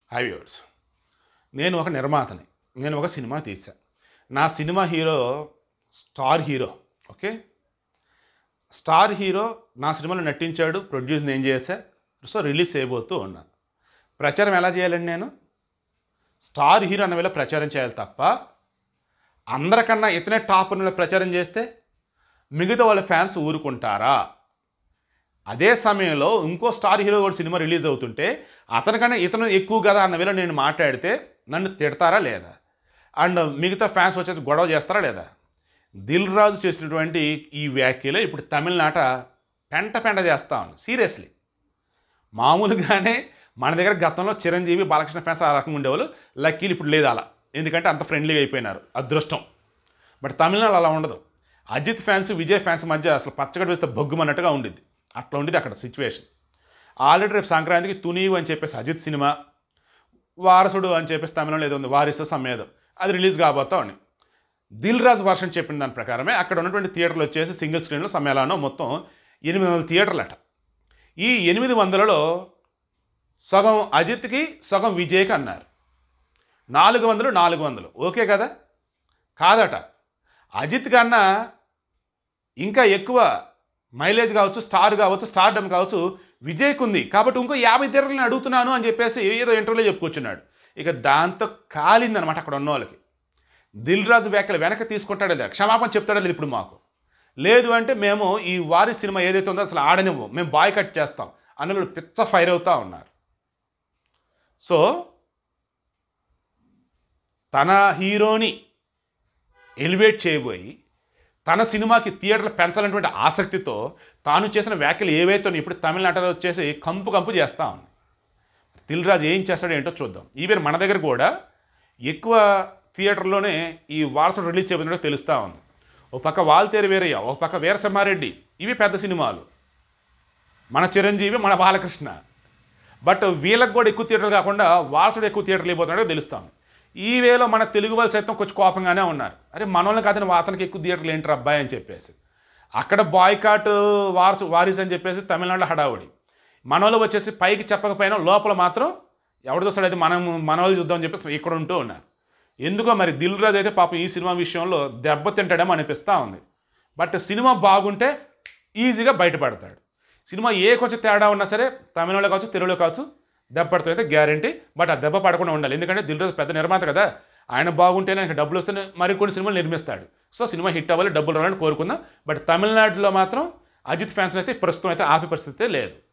high viewers నేను ఒక నిర్మాతని నేను ఒక సినిమా తీసా నా cinema hero star hero okay star hero నా సినిమాలో నటించాడు ప్రొడ్యూస్ నేను చేశా సో రిలీజ్ చేయబోతూ ఉన్నా ప్రచారం ఎలా చేయాలండి నేను స్టార్ హీరో అన్న వేళ ప్రచారం చేయాలి తప్ప అందరికన్నా ఇతనే టాప్ అన్న వేళ ప్రచారం చేస్తే మిగతా వాళ్ళ ఫ్యాన్స్ ఊరుకుంటారా అదే సమయంలో ఇంకో స్టార్ హీరో కూడా సినిమా రిలీజ్ అవుతుంటే అతనికన్నా ఇతను ఎక్కువ కదా అన్న వేళ నేను మాట్లాడితే నన్ను తిడతారా లేదా అండ్ మిగతా ఫ్యాన్స్ వచ్చేసి గొడవ చేస్తారా లేదా దిల్ రాజు చేసినటువంటి ఈ వ్యాఖ్యలు ఇప్పుడు తమిళనాట పెంట పెంట చేస్తా ఉంది సీరియస్లీ మామూలుగానే మన దగ్గర గతంలో చిరంజీవి బాలకృష్ణ ఫ్యాన్స్ ఆ రకంగా ఉండేవాళ్ళు లక్కీలు ఇప్పుడు లేదు అలా ఎందుకంటే అంత ఫ్రెండ్లీగా అయిపోయినారు అదృష్టం బట్ తమిళనాడు అలా ఉండదు అజిత్ ఫ్యాన్స్ విజయ్ ఫ్యాన్స్ మధ్య అసలు పచ్చగడ్డ వేస్తే బొగ్గుమన్నట్టుగా ఉండిద్ది అట్లా ఉండేది అక్కడ సిచ్యువేషన్ ఆల్రెడీ రేపు సంక్రాంతికి తునీవు అని చెప్పేసి అజిత్ సినిమా వారసుడు అని చెప్పేసి తమిళంలో ఏదో ఉంది వారిసు సమ్మేదో అది రిలీజ్ కాబోతా ఉంది దిల్ రాజు వర్షన్ చెప్పిన దాని ప్రకారమే అక్కడ ఉన్నటువంటి థియేటర్లు వచ్చేసి సింగిల్ స్క్రీన్లో సమ్మేళనం మొత్తం ఎనిమిది వందల థియేటర్లు అట ఈ ఎనిమిది వందలలో సగం అజిత్కి సగం విజయ్కి అన్నారు నాలుగు వందలు నాలుగు వందలు ఓకే కదా కాదట అజిత్ కన్నా ఇంకా ఎక్కువ మైలేజ్ కావచ్చు స్టార్ కావచ్చు స్టార్డమ్ కావచ్చు విజయ్కి ఉంది కాబట్టి ఇంకో యాభై థియేటర్లను అడుగుతున్నాను అని చెప్పేసి ఏదో ఇంటర్వ్యూలో చెప్పుకొచ్చున్నాడు ఇక దాంతో కాలిందనమాట అక్కడ ఉన్న వాళ్ళకి దిల్ రాజు వ్యాఖ్యలు వెనక తీసుకుంటాడు లేదా క్షమాపణ చెప్తాడో లేదు ఇప్పుడు మాకు లేదు అంటే మేము ఈ వారి సినిమా ఏదైతే ఉందో అసలు ఆడనివ్వం మేము బాయ్ కట్ చేస్తాం అన్నలు పిచ్చ ఫైర్ అవుతా ఉన్నారు సో తన హీరోని ఎలివేట్ చేయబోయి తన సినిమాకి థియేటర్లు పెంచాలనేటువంటి ఆసక్తితో తాను చేసిన వ్యాఖ్యలు ఏవైతే ఉన్నాయో ఇప్పుడు తమిళనాటలో వచ్చేసి కంపు కంపు చేస్తా ఉంది దిల్ రాజు ఏం చేస్తాడో ఏంటో చూద్దాం ఈవెన్ మన దగ్గర కూడా ఎక్కువ థియేటర్లోనే ఈ వారసుడు రిలీజ్ చేయబోతున్నట్టు తెలుస్తూ ఉంది ఒక పక్క వాల్తేరు వీరయ్య ఒక పక్క వీరసింహారెడ్డి ఇవి పెద్ద సినిమాలు మన చిరంజీవి మన బాలకృష్ణ బట్ వీళ్ళకి కూడా ఎక్కువ థియేటర్లు కాకుండా వారసుడు ఎక్కువ థియేటర్లు అయిపోతున్నాడో తెలుస్తాం ఈ వేలో మన తెలుగు వాళ్ళు సైతం కొంచెం కోపంగానే ఉన్నారు అరే మనోళ్ళని కాదని అతనికి ఎక్కువ థియేటర్లు ఏంటి అబ్బాయి అని చెప్పేసి అక్కడ బాయ్కాట్ వారసు వారిస్ అని చెప్పేసి తమిళనాడులో హడావుడి మనోళ్ళు వచ్చేసి పైకి చెప్పకపోయినా లోపల మాత్రం ఎవడు చూస్తాడు అయితే మనం మనోళ్ళు చూద్దామని చెప్పేసి ఇక్కడ ఉంటూ ఉన్నారు ఎందుకో మరి దిల్ రాజు అయితే పాపం ఈ సినిమా విషయంలో దెబ్బతింటాడేమో అనిపిస్తూ ఉంది బట్ సినిమా బాగుంటే ఈజీగా బయటపడతాడు సినిమా ఏ కొంచెం తేడా ఉన్నా సరే తమిళలో కావచ్చు తెలుగులో కావచ్చు దెబ్బ పడుతుంది అయితే గ్యారంటీ బట్ ఆ దెబ్బ పడకుండా ఉండాలి ఎందుకంటే దిల్ రాజు పెద్ద నిర్మాత కదా ఆయన బాగుంటేనే ఆయనకి డబ్బులు వస్తేనే మరికొన్ని సినిమాలు నిర్మిస్తాడు సో సినిమా హిట్ అవ్వాలి డబ్బులు రావాలని కోరుకుందాం బట్ తమిళనాడులో మాత్రం అజిత్ ఫ్యాన్స్ అయితే ప్రస్తుతం అయితే ఆపే పరిస్థితి లేదు